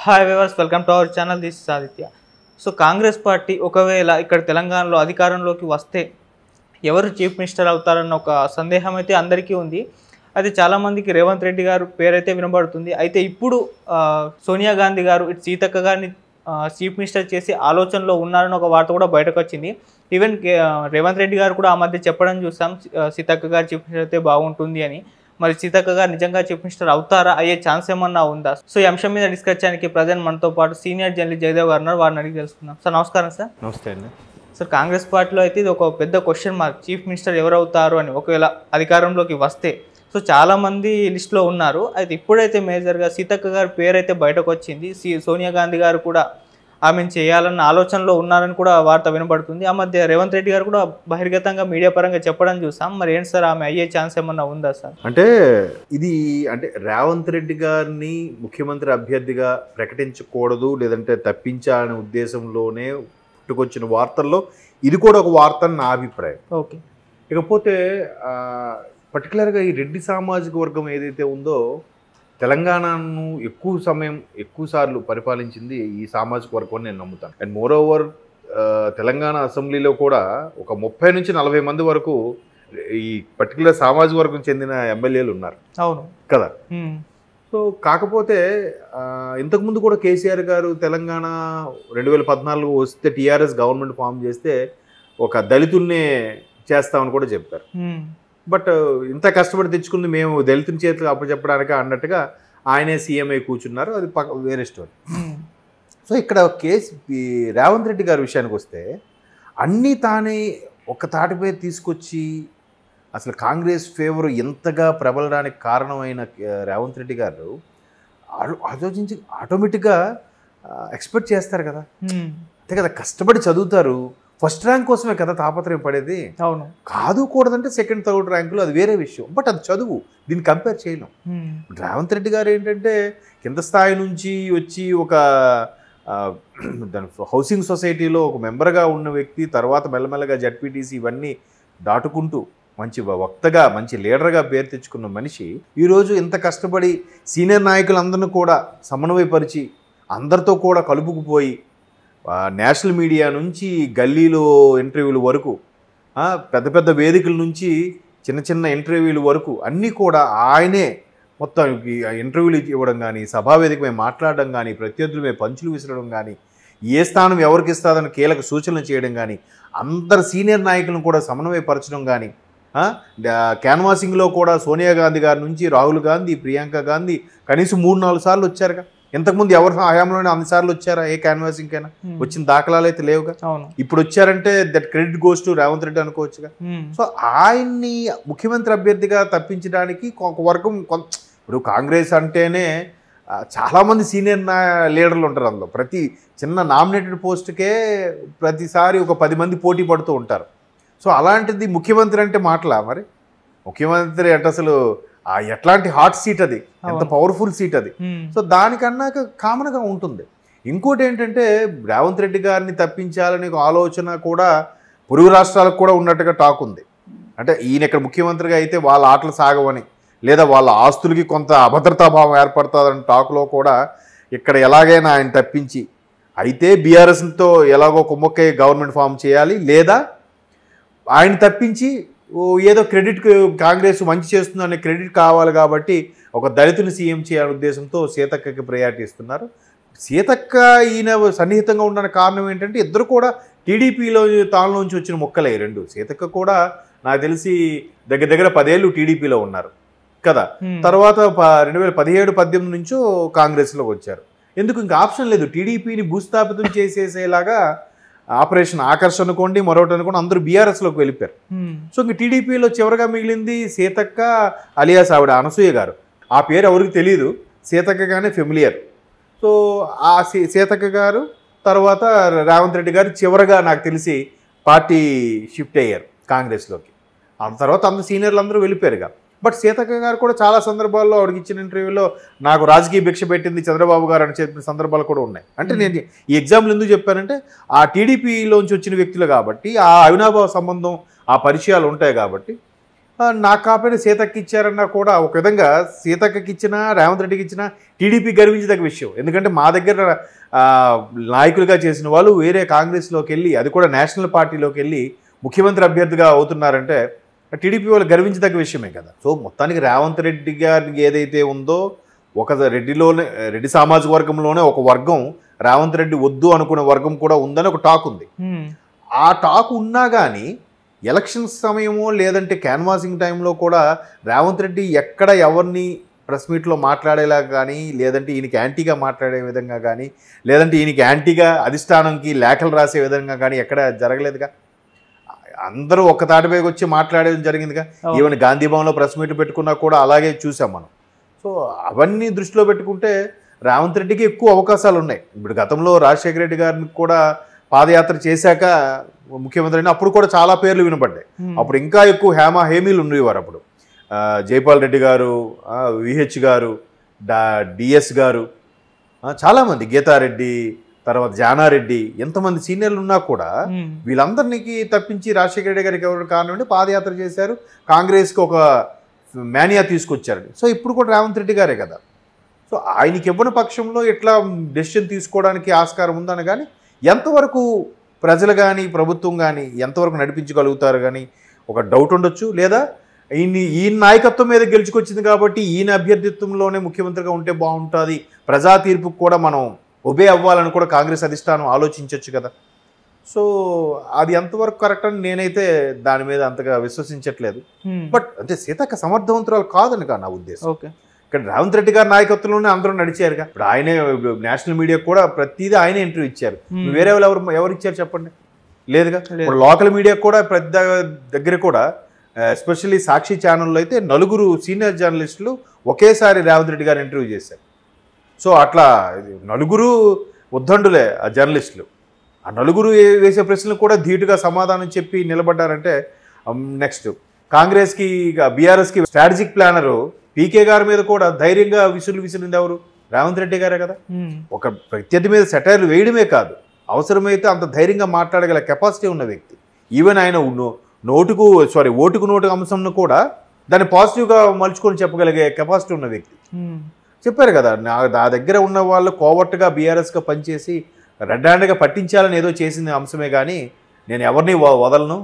Hi viewers welcome to our channel this Aditya so Congress party ఒకవేళ ఇక్కడ తెలంగాణలో అధికారంలోకి వస్తే ఎవరు చీఫ్ మినిస్టర్ అవుతారన్న ఒక సందేహం అయితే అందరికీ ఉంది అయితే చాలామందికి రేవంత్ రెడ్డి గారు పేరైతే వినబడుతుంది అయితే ఇప్పుడు ఆ, సోనియా గాంధీ గారు ఇటు సీతక్క గారిని ఆ, చీఫ్ మినిస్టర్ చేసి ఆలోచనలో ఉన్నారని ఒక వార్త కూడా బయటకు వచ్చింది ఈవెన్ కే- ఆ, రేవంత్ రెడ్డి గారు కూడా ఆ మధ్య చెప్పడం చూసాం ఆ, సీతక్క గారు చీఫ్ మినిస్టర్ అయితే బాగుంటుంది అని మరి సీతక్క గారు నిజంగా చీఫ్ మినిస్టర్ అవుతారా అయ్యే ఛాన్స్ ఏమన్నా ఉందా సో ఈ అంశం మీద డిస్కస్ చేయడానికి ప్రజెంట్ మనతో పాటు సీనియర్ జర్నలిస్ట్ జయదేవ్ గారు ఉన్నారు వారిని అడిగి తెలుసుకుందాం సార్ నమస్కారం సార్ నమస్తే అండి సార్ కాంగ్రెస్ పార్టీలో అయితే ఇది ఒక పెద్ద క్వశ్చన్ మార్క్ చీఫ్ మినిస్టర్ ఎవరు అవుతారు అని ఒకవేళ అధికారంలోకి వస్తే సో చాలా మంది లిస్ట్లో ఉన్నారు అయితే ఇప్పుడైతే మేజర్గా సీతక్క గారి పేరు అయితే బయటకు వచ్చింది సి సోనియా గాంధీ గారు కూడా ఆమెను చేయాలన్న ఆలోచనలో ఉన్నారని కూడా వార్త వినబడుతుంది ఆ మధ్య రేవంత్ రెడ్డి గారు కూడా బహిర్గతంగా మీడియా పరంగా చెప్పడం చూసాం మరి ఏంటి సార్ ఆమె అయ్యే ఛాన్స్ ఏమన్నా ఉందా సార్ అంటే ఇది అంటే రేవంత్ రెడ్డి గారిని ముఖ్యమంత్రి అభ్యర్థిగా ప్రకటించకూడదు లేదంటే తప్పించాలనే ఉద్దేశంలోనే పుట్టుకొచ్చిన వార్తల్లో ఇది కూడా ఒక వార్త అని నా అభిప్రాయం ఓకే ఇకపోతే ఆ, పర్టికులర్గా ఈ రెడ్డి సామాజిక వర్గం ఏదైతే ఉందో తెలంగాణను ఎక్కువ సమయం ఎక్కువ సార్లు పరిపాలించింది ఈ సామాజిక వర్గం అని నేను నమ్ముతాను అండ్ మోర్ ఓవర్ తెలంగాణ అసెంబ్లీలో కూడా ఒక ముప్పై నుంచి నలభై మంది వరకు ఈ పర్టికులర్ సామాజిక వర్గం చెందిన ఎమ్మెల్యేలు ఉన్నారు అవును కదా ఉమ్, సో కాకపోతే ఆ, ఇంతకుముందు కూడా కేసీఆర్ గారు తెలంగాణ రెండు వేల పద్నాలుగు వస్తే టీఆర్ఎస్ గవర్నమెంట్ ఫామ్ చేస్తే ఒక దళితుల్నే చేస్తామని కూడా చెప్పారు ఉమ్, బట్ ఇంత కష్టపడి తెచ్చుకుంది మేము దళితుని చేతులు అప్పచెప్పడానికి అన్నట్టుగా ఆయనే సీఎంఐ కూర్చున్నారు అది పక్క వేరే స్టోరీ ఉమ్, సో ఇక్కడ కేసు ఈ రేవంత్ రెడ్డి గారి విషయానికి వస్తే అన్నీ తానే ఒక తాటిపై తీసుకొచ్చి అసలు కాంగ్రెస్ ఫేవర్ ఎంతగా ప్రబలడానికి కారణమైన ఆ, రేవంత్ రెడ్డి గారు ఆలో- ఆలోచించి ఆటోమేటిక్గా ఎక్స్పెక్ట్ చేస్తారు కదా ఉమ్, అంతే కదా కష్టపడి చదువుతారు ఫస్ట్ ర్యాంక్ కోసమే కదా తాపత్రయం పడేది అవును కాదు కూడదంటే సెకండ్ థర్డ్ ర్యాంకులు అది వేరే విషయం బట్ అది చదువు దీన్ని కంపేర్ చేయలేం ఉమ్, రేవంత్ రెడ్డి గారు ఏంటంటే కింద స్థాయి నుంచి వచ్చి ఒక ఆ, దాని హౌసింగ్ సొసైటీలో ఒక మెంబర్గా ఉన్న వ్యక్తి తర్వాత మెల్లమెల్లగా జడ్పీటీసీ ఇవన్నీ దాటుకుంటూ మంచి వక్తగా మంచి లీడర్గా పేరు తెచ్చుకున్న మనిషి ఈరోజు ఇంత కష్టపడి సీనియర్ నాయకులందరినీ కూడా సమన్వయపరిచి అందరితో కూడా కలుపుకుపోయి ఆ, నేషనల్ మీడియా నుంచి గల్లీలో ఇంటర్వ్యూల వరకు ఆ, పెద్ద పెద్ద వేదికల నుంచి చిన్న చిన్న ఇంటర్వ్యూల వరకు అన్నీ కూడా ఆయనే మొత్తం ఈ ఇంటర్వ్యూలు ఇవ్వడం కానీ సభావేదిక మీద మాట్లాడడం కానీ ప్రత్యర్థుల మీద పంచులు విసరడం కానీ ఏ స్థానం ఎవరికి ఇస్తాదని కీలక సూచనలు చేయడం కానీ అందరు సీనియర్ నాయకులను కూడా సమన్వయపరచడం కానీ ఆ, డా- క్యాన్వాసింగ్లో కూడా సోనియా గాంధీ గారి నుంచి రాహుల్ గాంధీ ప్రియాంక గాంధీ కనీసం మూడు నాలుగు సార్లు వచ్చారుగా ఇంతకుముందు ఎవరి హయాంలోనే అన్ని సార్లు వచ్చారా ఏ క్యాన్వాసింగ్కైనా ఉమ్, వచ్చిన దాఖలాలు అయితే లేవుగా అవును ఇప్పుడు వచ్చారంటే that credit goes to Revanth Reddy అనుకోవచ్చుగా ఉమ్, సో ఆయన్ని ముఖ్యమంత్రి అభ్యర్థిగా తప్పించడానికి ఒక వర్గం కొం- ఇప్పుడు కాంగ్రెస్ అంటేనే ఆ, చాలామంది సీనియర్ నా లీడర్లు ఉంటారు అందులో ప్రతి చిన్న నామినేటెడ్ పోస్ట్కే ప్రతిసారి ఒక పది మంది పోటీ పడుతూ ఉంటారు సో అలాంటిది ముఖ్యమంత్రి అంటే మాటలా మరి ముఖ్యమంత్రి అంటే అసలు ఆ ఎట్లాంటి హాట్ సీట్ అది ఎంత అవును. పవర్ఫుల్ సీట్ అది ఉమ్, సో దానికన్నాక కామన్గా ఉంటుంది ఇంకోటి ఏంటంటే రేవంత్ రెడ్డి గారిని తప్పించాలనే ఒక ఆలోచన కూడా పొరుగు రాష్ట్రాలకు కూడా ఉన్నట్టుగా టాక్ ఉంది అంటే ఈయన ఇక్కడ ముఖ్యమంత్రిగా అయితే వాళ్ళ ఆటలు సాగవని లేదా వాళ్ళ ఆస్తులకి కొంత అభద్రతాభావం ఏర్పడుతుందని టాక్లో కూడా ఇక్కడ ఎలాగైనా ఆయన తప్పించి అయితే బీఆర్ఎస్తో ఎలాగో కుమ్మక్కై గవర్నమెంట్ ఫామ్ చేయాలి లేదా ఆయన తప్పించి ఓ ఏదో క్రెడిట్ కాంగ్రెస్ మంచి చేస్తుందనే క్రెడిట్ కావాలి కాబట్టి ఒక దళితుని సీఎం చేయాలనే ఉద్దేశంతో సీతక్కకి ప్రయారిటీ ఇస్తున్నారు సీతక్క ఈయన సన్నిహితంగా ఉండడానికి కారణం ఏంటంటే ఇద్దరు కూడా టీడీపీలో తానులోంచి వచ్చిన మొక్కలే ఈ రెండు సీతక్క కూడా నాకు తెలిసి దగ్గర దగ్గర పదేళ్ళు టీడీపీలో ఉన్నారు కదా ఉమ్, తర్వాత ప- రెండు వేల పదిహేడు పద్దెనిమిది నుంచో కాంగ్రెస్లోకి వచ్చారు ఎందుకు ఇంకా ఆప్షన్ లేదు టీడీపీని భూస్థాపితం చేసేసేలాగా ఆపరేషన్ ఆకర్షణ అనుకోండి మరొకటి అనుకోండి అందరూ బీఆర్ఎస్లోకి వెళ్ళిపోయారు ఉమ్, సో ఇంక టీడీపీలో చివరగా మిగిలింది సీతక్క అలియాస్ ఆవిడ అనసూయ గారు ఆ పేరు ఎవరికి తెలియదు సీతక్క గానే ఫెమిలియర్ సో ఆ సీ సీతక్క గారు తర్వాత రేవంత్ రెడ్డి గారు చివరగా నాకు తెలిసి పార్టీ షిఫ్ట్ అయ్యారు కాంగ్రెస్లోకి ఆ తర్వాత అందరు సీనియర్లు అందరూ వెళ్ళిపోయారుగా బట్ సీతక్క గారు కూడా చాలా సందర్భాల్లో ఆవిడకి ఇచ్చిన ఇంటర్వ్యూలో నాకు రాజకీయ భిక్ష పెట్టింది చంద్రబాబు గారు అని చెప్పిన సందర్భాలు కూడా ఉన్నాయి అంటే నేను ఈ ఎగ్జాంపుల్ ఎందుకు చెప్పానంటే ఆ టీడీపీలోంచి వచ్చిన వ్యక్తులు కాబట్టి ఆ అవినాభావ సంబంధం ఆ పరిచయాలు ఉంటాయి కాబట్టి ఆ, నాకు కాకపోయినా సీతకి ఇచ్చారన్నా కూడా ఒక విధంగా సీతక్కకి ఇచ్చినా రేవంత్ రెడ్డికి ఇచ్చినా టీడీపీ గర్వించదగ్గ విషయం ఎందుకంటే మా దగ్గర ఆ, నాయకులుగా చేసిన వాళ్ళు వేరే కాంగ్రెస్లోకి వెళ్ళి అది కూడా నేషనల్ పార్టీలోకి వెళ్ళి ముఖ్యమంత్రి అభ్యర్థిగా అవుతున్నారంటే టీడీపీ వాళ్ళు గర్వించదగ్గ విషయమే కదా సో మొత్తానికి రేవంత్ రెడ్డి గారికి ఏదైతే ఉందో ఒక రెడ్డిలోనే రెడ్డి సామాజిక వర్గంలోనే ఒక వర్గం రేవంత్ రెడ్డి వద్దు అనుకునే వర్గం కూడా ఉందని ఒక టాక్ ఉంది హ్మ్. ఆ టాక్ ఉన్నా కానీ ఎలక్షన్ సమయమో లేదంటే క్యాన్వాసింగ్ టైంలో కూడా రేవంత్ రెడ్డి ఎక్కడ ఎవరిని ప్రెస్ మీట్లో మాట్లాడేలా కానీ లేదంటే ఈయనకి యాంటీగా మాట్లాడే విధంగా కానీ లేదంటే ఈయనకి యాంటీగా అధిష్టానంకి లేఖలు రాసే విధంగా కానీ ఎక్కడ జరగలేదుగా అందరూ ఒక్క తాటిపైకి వచ్చి మాట్లాడేది జరిగిందిగా అవును. ఈవెన్ గాంధీ భవన్లో ప్రెస్ మీట్ పెట్టుకున్నా కూడా అలాగే చూసాం మనం సో అవన్నీ దృష్టిలో పెట్టుకుంటే రేవంత్ రెడ్డికి ఎక్కువ అవకాశాలు ఉన్నాయి ఇప్పుడు గతంలో రాజశేఖర రెడ్డి గారిని కూడా పాదయాత్ర చేశాక ముఖ్యమంత్రి అయిన అప్పుడు కూడా చాలా పేర్లు వినపడ్డాయి హ్మ్. అప్పుడు ఇంకా ఎక్కువ హేమ హేమీలు ఉండేవారు అప్పుడు ఆ, జైపాల్ రెడ్డి గారు విహెచ్ గారు డా డిఎస్ గారు ఆ, చాలామంది గీతారెడ్డి తర్వాత జానారెడ్డి ఎంతమంది సీనియర్లు ఉన్నా కూడా హ్మ్. వీళ్ళందరినీ తప్పించి రాజశేఖర రెడ్డి గారికి ఎవరు కానివ్వండి పాదయాత్ర చేశారు కాంగ్రెస్కి ఒక మేనియా తీసుకొచ్చారు సో ఇప్పుడు కూడా రేవంత్ రెడ్డి గారే కదా సో ఆయనకి ఇవ్వని పక్షంలో ఇట్లా డెసిషన్ తీసుకోవడానికి ఆస్కారం ఉందని కానీ ఎంతవరకు ప్రజలు కానీ ప్రభుత్వం కానీ ఎంతవరకు నడిపించగలుగుతారు కానీ ఒక డౌట్ ఉండొచ్చు లేదా ఈయన్ని ఈయన నాయకత్వం మీద గెలుచుకొచ్చింది కాబట్టి ఈయన అభ్యర్థిత్వంలోనే ముఖ్యమంత్రిగా ఉంటే బాగుంటుంది ప్రజా తీర్పుకు కూడా మనం ఒబే అవ్వాలని కూడా కాంగ్రెస్ అధిష్టానం ఆలోచించవచ్చు కదా సో అది ఎంతవరకు కరెక్ట్ అని నేనైతే దాని మీద అంతగా విశ్వసించట్లేదు హ్మ్. బట్ అంటే సీతక్క సమర్థవంతురాలు కాదని కా నా ఉద్దేశం ఓకే ఇక్కడ రేవంత్ రెడ్డి గారి నాయకత్వంలోనే అందరూ నడిచారుగా ఇప్పుడు ఆయనే నేషనల్ మీడియా కూడా ప్రతిదీ ఆయనే ఇంటర్వ్యూ ఇచ్చారు హ్మ్. వేరే వాళ్ళు ఎవరు ఎవరు ఇచ్చారు చెప్పండి లేదుగా లేదు. ఇప్పుడు లోకల్ మీడియా కూడా పెద్ద దగ్గర కూడా ఎస్పెషల్లీ సాక్షి ఛానల్లో అయితే నలుగురు సీనియర్ జర్నలిస్టులు ఒకేసారి రేవంత్ రెడ్డి గారు ఇంటర్వ్యూ చేశారు సో అట్లా ఇది నలుగురు ఉద్దండులే ఆ జర్నలిస్టులు ఆ నలుగురు ఏ- వేసే ప్రశ్నలకు కూడా ధీటుగా సమాధానం చెప్పి నిలబడ్డారంటే నెక్స్ట్ కాంగ్రెస్కి బీఆర్ఎస్కి స్ట్రాటజిక్ ప్లానరు పీకే గారి మీద కూడా ధైర్యంగా విసులు విసిరింది ఎవరు రేవంత్ రెడ్డి గారే కదా హ్మ్. ఒక ప్రత్యర్థి మీద సెటైర్లు వేయడమే కాదు అవసరమైతే అంత ధైర్యంగా మాట్లాడగల కెపాసిటీ ఉన్న వ్యక్తి ఈవెన్ ఆయన నో- నోటుకు సారీ ఓటుకు నోటు అంశంను కూడా దాన్ని పాజిటివ్గా మలుచుకొని చెప్పగలిగే కెపాసిటీ ఉన్న వ్యక్తి హ్మ్. చెప్పారు కదా నా నా దగ్గర ఉన్న వాళ్ళు కోవట్టుగా బీఆర్ఎస్గా పనిచేసి రెడ్ హ్యాండ్గా పట్టించాలని ఏదో చేసిన అంశమే కానీ నేను ఎవరిని వ- వదలను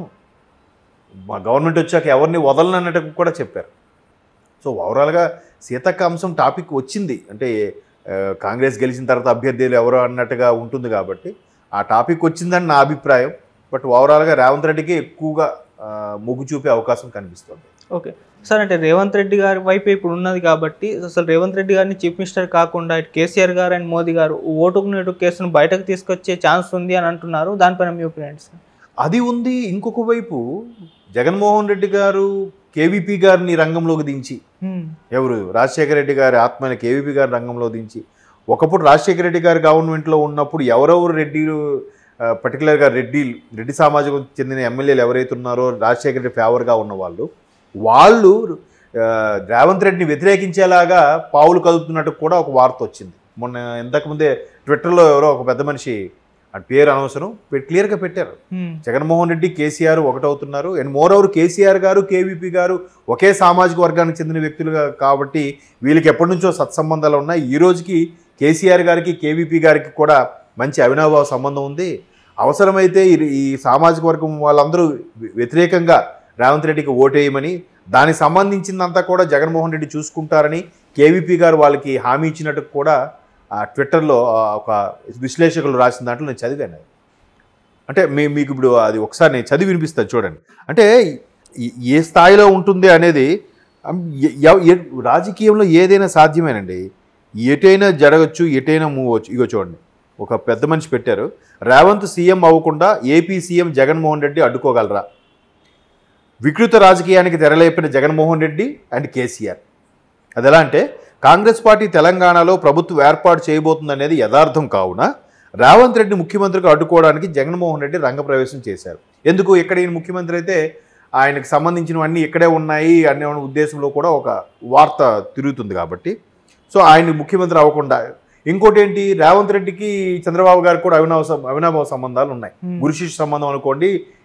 మా గవర్నమెంట్ వచ్చాక ఎవరిని వదలను అన్నట్టు కూడా చెప్పారు సో ఓవరాల్గా సీతక్క అంశం టాపిక్ వచ్చింది అంటే ఆ, కాంగ్రెస్ గెలిచిన తర్వాత అభ్యర్థులు ఎవరో అన్నట్టుగా ఉంటుంది కాబట్టి ఆ టాపిక్ వచ్చిందని నా అభిప్రాయం బట్ ఓవరాల్గా రేవంత్ రెడ్డికి ఎక్కువగా ఆ, మొగ్గు చూపే అవకాశం కనిపిస్తుంది ఓకే సార్ అంటే రేవంత్ రెడ్డి గారి వైపు ఇప్పుడు ఉన్నది కాబట్టి అసలు రేవంత్ రెడ్డి గారిని చీఫ్ మినిస్టర్ కాకుండా ఇటు కేసీఆర్ గారు అండ్ మోదీ గారు ఓటుకు నేటు కేసును బయటకు తీసుకొచ్చే ఛాన్స్ ఉంది అని అంటున్నారు దానిపైన మీ ఒపీనియన్ సార్ అది ఉంది ఇంకొక వైపు జగన్మోహన్ రెడ్డి గారు కేవీపీ గారిని రంగంలోకి దించి హ్మ్. ఎవరు రాజశేఖర రెడ్డి గారి ఆత్మైన కేవీపీ గారి రంగంలో దించి ఒకప్పుడు రాజశేఖర రెడ్డి గారు గవర్నమెంట్లో ఉన్నప్పుడు ఎవరెవరు రెడ్డిలు ఆ, పర్టికులర్గా రెడ్డి రెడ్డి సామాజికం చెందిన ఎమ్మెల్యేలు ఎవరైతే ఉన్నారో రాజశేఖర రెడ్డి ఫేవర్గా ఉన్న వాళ్ళు వాళ్ళు ఆ, రేవంత్ రెడ్డిని వ్యతిరేకించేలాగా పావులు కదుపుతున్నట్టు కూడా ఒక వార్త వచ్చింది మొన్న ఇంతకుముందే ట్విట్టర్లో ఎవరో ఒక పెద్ద మనిషి ఆ పేరు అనవసరం పె- క్లియర్గా పెట్టారు హ్మ్. జగన్మోహన్ రెడ్డి కేసీఆర్ ఒకటవుతున్నారు and more over KCR garu KVP గారు ఒకే సామాజిక వర్గానికి చెందిన వ్యక్తులుగా కాబట్టి వీళ్ళకి ఎప్పటి నుంచో సత్సంబంధాలు ఉన్నాయి ఈ రోజుకి కేసీఆర్ గారికి కేవీపీ గారికి కూడా మంచి అవినాభావ సంబంధం ఉంది అవసరమైతే ఈ- ఈ సామాజిక వర్గం వాళ్ళందరూ వ్య- వ్యతిరేకంగా రేవంత్ రెడ్డికి ఓటేయమని దానికి సంబంధించిందంతా కూడా జగన్మోహన్ రెడ్డి చూసుకుంటారని కేవీపీ గారు వాళ్ళకి హామీ ఇచ్చినట్టు కూడా ఆ ట్విట్టర్లో ఆ, ఒక విశ్లేషకులు రాసిన దాంట్లో నేను చదివాను అది. అంటే మీ మీకు ఇప్పుడు అది ఒకసారి నేను చదివి వినిపిస్తాను చూడండి అంటే ఈ- ఏ స్థాయిలో ఉంటుంది అనేది అమ్, ఎ- ఎవ- ఎ- రాజకీయంలో ఏదైనా సాధ్యమేనండి ఎటైనా జరగచ్చు ఎటైనా మూవ్ అవచ్చు ఇగో చూడండి ఒక పెద్ద మనిషి పెట్టారు రేవంత్ సీఎం అవ్వకుండా ఏపీ సీఎం జగన్మోహన్ రెడ్డి అడ్డుకోగలరా వికృత రాజకీయానికి తెరలేపిన జగన్మోహన్ రెడ్డి అండ్ కేసీఆర్ అది ఎలా అంటే కాంగ్రెస్ పార్టీ తెలంగాణలో ప్రభుత్వం ఏర్పాటు చేయబోతుందనేది యథార్థం కావున రేవంత్ రెడ్డి ముఖ్యమంత్రిగా అడ్డుకోవడానికి జగన్మోహన్ రెడ్డి రంగప్రవేశం చేశారు ఎందుకు ఇక్కడ ఈయన ముఖ్యమంత్రి అయితే ఆయనకు సంబంధించినవన్నీ ఇక్కడే ఉన్నాయి అనే ఉద్దేశంలో కూడా ఒక వార్త తిరుగుతుంది కాబట్టి సో ఆయన ముఖ్యమంత్రి అవ్వకుండా ఇంకోటి ఏంటి రేవంత్ రెడ్డికి చంద్రబాబు గారికి కూడా అవినావ సం- అవినాభావ సంబంధాలు ఉన్నాయి హ్మ్. గురు శిష్య సంబంధం అనుకోండి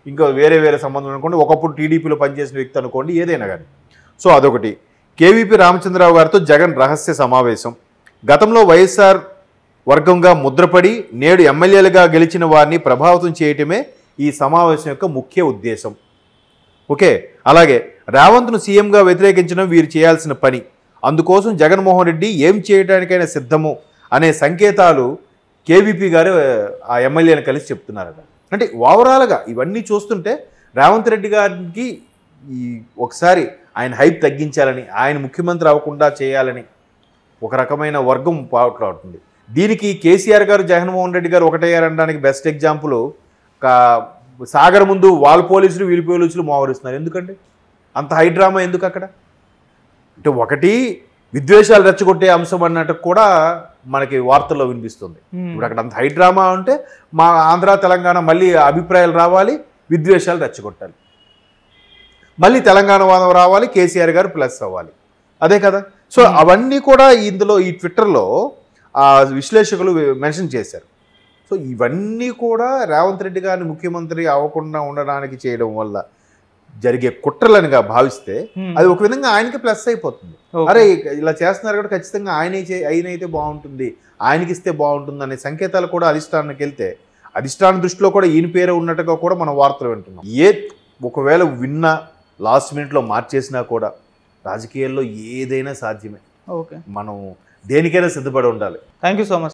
ఇంకా వేరే వేరే సంబంధం అనుకోండి ఒకప్పుడు టీడీపీలో పనిచేసిన వ్యక్తి అనుకోండి ఏదైనా కానీ సో అదొకటి కేవీపీ రామచంద్రరావు గారితో జగన్ రహస్య సమావేశం గతంలో వైఎస్ఆర్ వర్గంగా ముద్రపడి నేడు ఎమ్మెల్యేలుగా గెలిచిన వారిని ప్రభావితం చేయటమే ఈ సమావేశం యొక్క ముఖ్య ఉద్దేశం ఓకే అలాగే రేవంత్ను సీఎంగా వ్యతిరేకించడం వీరు చేయాల్సిన పని అందుకోసం జగన్మోహన్ రెడ్డి ఏం చేయడానికైనా సిద్ధము అనే సంకేతాలు కేవీపీ గారు ఆ ఎమ్మెల్యేని కలిసి చెప్తున్నారట అంటే ఓవరాల్గా ఇవన్నీ చూస్తుంటే రేవంత్ రెడ్డి గారికి ఈ ఒకసారి ఆయన హైప్ తగ్గించాలని ఆయన ముఖ్యమంత్రి అవ్వకుండా చేయాలని ఒక రకమైన వర్గం పాటులాడుతుంది దీనికి కేసీఆర్ గారు జగన్మోహన్ రెడ్డి గారు ఒకటయ్యారనడానికి బెస్ట్ ఎగ్జాంపుల్ సాగర్ ముందు వాళ్ళ పోలీసులు వీళ్ళ పోలీసులు మోహరిస్తున్నారు ఎందుకండి అంత హై డ్రామా ఎందుకు అక్కడ అంటే ఒకటి విద్వేషాలు రెచ్చగొట్టే అంశం అన్నట్టు కూడా మనకి వార్తల్లో వినిపిస్తుంది మ్మ్. ఇప్పుడు అక్కడ అంత హై డ్రామా ఉంటే మా ఆంధ్ర తెలంగాణ మళ్ళీ అభిప్రాయాలు రావాలి విద్వేషాలు రెచ్చగొట్టాలి మళ్ళీ తెలంగాణ వాదం రావాలి కేసీఆర్ గారు ప్లస్ అవ్వాలి అదే కదా సో అవన్నీ కూడా ఇందులో ఈ ట్విట్టర్లో ఆ విశ్లేషకులు మెన్షన్ చేశారు సో ఇవన్నీ కూడా రేవంత్ రెడ్డి గారిని ముఖ్యమంత్రి అవ్వకుండా ఉండడానికి చేయడం వల్ల జరిగే కుట్రలనిగా భావిస్తే మ్మ్. అది ఒక విధంగా ఆయనకి ప్లస్ అయిపోతుంది ఓకే. అరే ఇలా చేస్తున్నారు కూడా ఖచ్చితంగా ఆయనే చే ఆయనైతే బాగుంటుంది ఆయనకి ఇస్తే బాగుంటుంది అనే సంకేతాలు కూడా అధిష్టానానికి వెళ్తే అధిష్టాన దృష్టిలో కూడా ఈయన పేరు ఉన్నట్టుగా కూడా మనం వార్తలు వింటున్నాం ఏ ఒకవేళ విన్నా లాస్ట్ మినిట్లో మార్చేసినా కూడా రాజకీయాల్లో ఏదైనా సాధ్యమే ఓకే మనం దేనికైనా సిద్ధపడి ఉండాలి థ్యాంక్ యూ సో మచ్